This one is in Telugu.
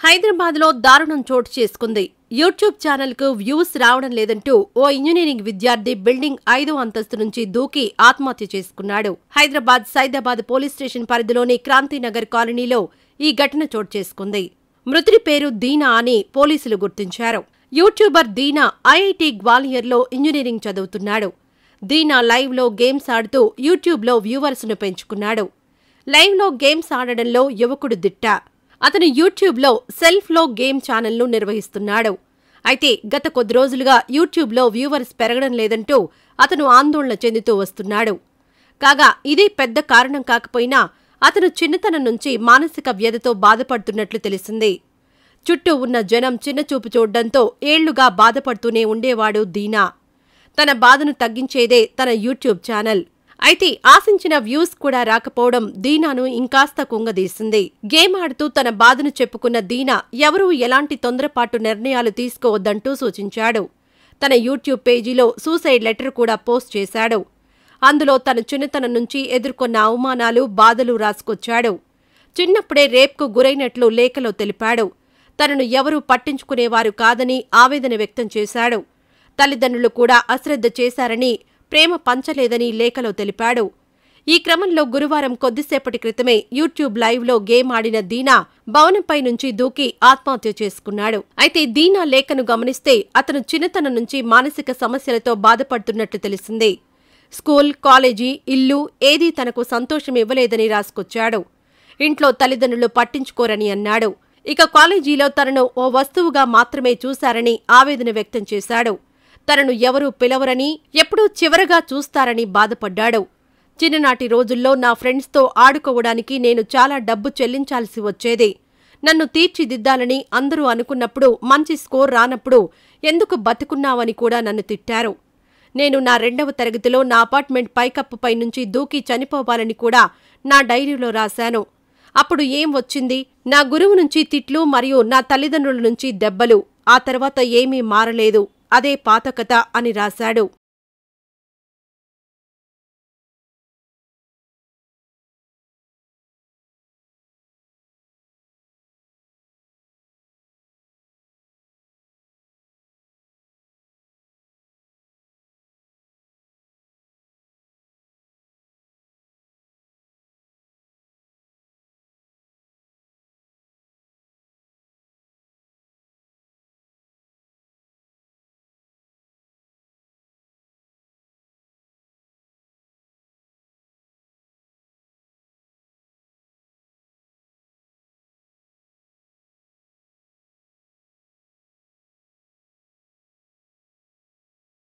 హైదరాబాద్లో దారుణం చోటు చేసుకుంది యూట్యూబ్ ఛానల్కు వ్యూస్ రావడం లేదంటూ ఓ ఇంజనీరింగ్ విద్యార్థి బిల్డింగ్ ఐదో అంతస్తు నుంచి దూకి ఆత్మహత్య చేసుకున్నాడు హైదరాబాద్ సైదాబాద్ పోలీస్ స్టేషన్ పరిధిలోని క్రాంతినగర్ కాలనీలో ఈ ఘటన చోటు చేసుకుంది మృతుడి పేరు దీనా అని పోలీసులు గుర్తించారు యూట్యూబర్ దీనా ఐఐటి గ్వాలియర్లో ఇంజనీరింగ్ చదువుతున్నాడు దీనా లైవ్లో గేమ్స్ ఆడుతూ యూట్యూబ్లో వ్యూవర్స్ను పెంచుకున్నాడు లైవ్లో గేమ్స్ ఆడడంలో యువకుడు దిట్ట అతను యూట్యూబ్లో సెల్ఫ్లో గేమ్ ఛానల్ను నిర్వహిస్తున్నాడు అయితే గత కొద్ది రోజులుగా యూట్యూబ్లో వ్యూవర్స్ పెరగడం లేదంటూ అతను ఆందోళన చెందుతూ వస్తున్నాడు కాగా ఇదే పెద్ద కారణం కాకపోయినా అతను చిన్నతనం నుంచి మానసిక వ్యధతో బాధపడుతున్నట్లు తెలిసింది చుట్టూ ఉన్న జనం చిన్నచూపు చూడ్డంతో ఏళ్లుగా బాధపడుతూనే ఉండేవాడు దీనా తన బాధను తగ్గించేదే తన యూట్యూబ్ ఛానల్ అయితే ఆశించిన వ్యూస్ కూడా రాకపోవడం దీనాను ఇంకాస్త కుంగదీసింది గేమ్ ఆడుతూ తన బాధను చెప్పుకున్న దీనా ఎవరూ ఎలాంటి తొందరపాటు నిర్ణయాలు తీసుకోవద్దంటూ సూచించాడు తన యూట్యూబ్ పేజీలో సూసైడ్ లెటర్ కూడా పోస్ట్ చేశాడు అందులో తన చిన్నతనం నుంచి ఎదుర్కొన్న అవమానాలు బాధలు రాసుకొచ్చాడు చిన్నప్పుడే రేప్కు గురైనట్లు లేఖలో తెలిపాడు తనను ఎవరూ పట్టించుకునేవారు కాదని ఆవేదన వ్యక్తం చేశాడు తల్లిదండ్రులు కూడా అశ్రద్ధ చేశారని ప్రేమ పంచలేదని లేఖలో తెలిపాడు ఈ క్రమంలో గురువారం కొద్దిసేపటి క్రితమే యూట్యూబ్ లైవ్లో గేమ్ ఆడిన దీనా భవనంపై నుంచి దూకి ఆత్మహత్య చేసుకున్నాడు అయితే దీనా లేఖను గమనిస్తే అతను చిన్నతనం నుంచి మానసిక సమస్యలతో బాధపడుతున్నట్లు తెలిసింది స్కూల్ కాలేజీ ఇల్లు ఏదీ తనకు సంతోషం ఇవ్వలేదని రాసుకొచ్చాడు ఇంట్లో తల్లిదండ్రులు పట్టించుకోరని అన్నాడు ఇక కాలేజీలో తనను ఓ వస్తువుగా మాత్రమే చూశారని ఆవేదన వ్యక్తం చేశాడు తనను ఎవరూ పిలవరని ఎప్పుడూ చివరగా చూస్తారని బాధపడ్డాడు చిన్ననాటి రోజుల్లో నా ఫ్రెండ్స్తో ఆడుకోవడానికి నేను చాలా డబ్బు చెల్లించాల్సి వచ్చేది నన్ను తీర్చిదిద్దాలని అందరూ అనుకున్నప్పుడు మంచి స్కోర్ రానప్పుడు ఎందుకు బతుకున్నావని కూడా నన్ను తిట్టారు నేను నా రెండవ తరగతిలో నా అపార్ట్మెంట్ పైకప్పుపై నుంచి దూకి చనిపోవాలని కూడా నా డైరీలో రాశాను అప్పుడు ఏం వచ్చింది నా గురువు నుంచి తిట్లు మరియు నా తల్లిదండ్రుల నుంచి దెబ్బలు ఆ తర్వాత ఏమీ మారలేదు అదే పాత కథ అని రాశాడు